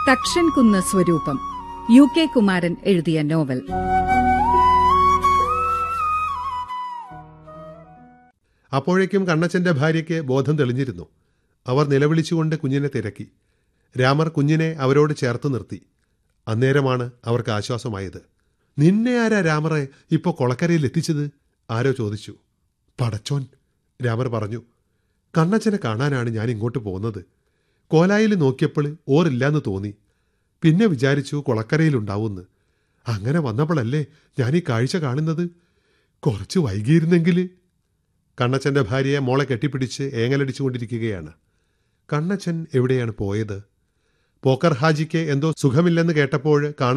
തക്ഷൻ കുന്ന് സ്വരൂപം U K Kumaran എഴുതിയ നോവൽ അപ്പോഴേക്കും കണ്ണച്ചന്റെ ഭാര്യയ്ക്ക് ബോധം തെളിഞ്ഞിരുന്നു അവർ നിലവിളിച്ചുകൊണ്ട് കുഞ്ഞിനെ തിരക്കി രാമർ കുഞ്ഞിനെ അവരോട് ചേർത്ത് നിർത്തി അന്നേരമാണ് അവർക്ക് ആശ്വാസമായത് നിന്നെ ആരാ രാമറെ ഇപ്പോൾ കൊളക്കരയിൽ എത്തിച്ചത് ആരോ ചോദിച്ചു പടച്ചോൻ രാമർ പറഞ്ഞു കണ്ണച്ചനെ കാണാനാണ് ഞാൻ ഇങ്ങോട്ട് പോകുന്നത് കോലായിൽ നോക്കിയപ്പോൾ ഓറില്ലാന്ന് തോന്നി പിന്നെ വിചാരിച്ചു കൊളക്കരയിലുണ്ടാവുമെന്ന് അങ്ങനെ വന്നപ്പോഴല്ലേ ഞാൻ ഈ കാഴ്ച കാണുന്നത് കുറച്ച് വൈകിയിരുന്നെങ്കിൽ കണ്ണച്ചന്റെ ഭാര്യയെ മോളെ കെട്ടിപ്പിടിച്ച് ഏങ്ങലടിച്ചുകൊണ്ടിരിക്കുകയാണ് കണ്ണച്ചൻ എവിടെയാണ് പോയത് പോക്കർ ഹാജിക്ക് എന്തോ സുഖമില്ലെന്ന് കേട്ടപ്പോൾ കാണാൻ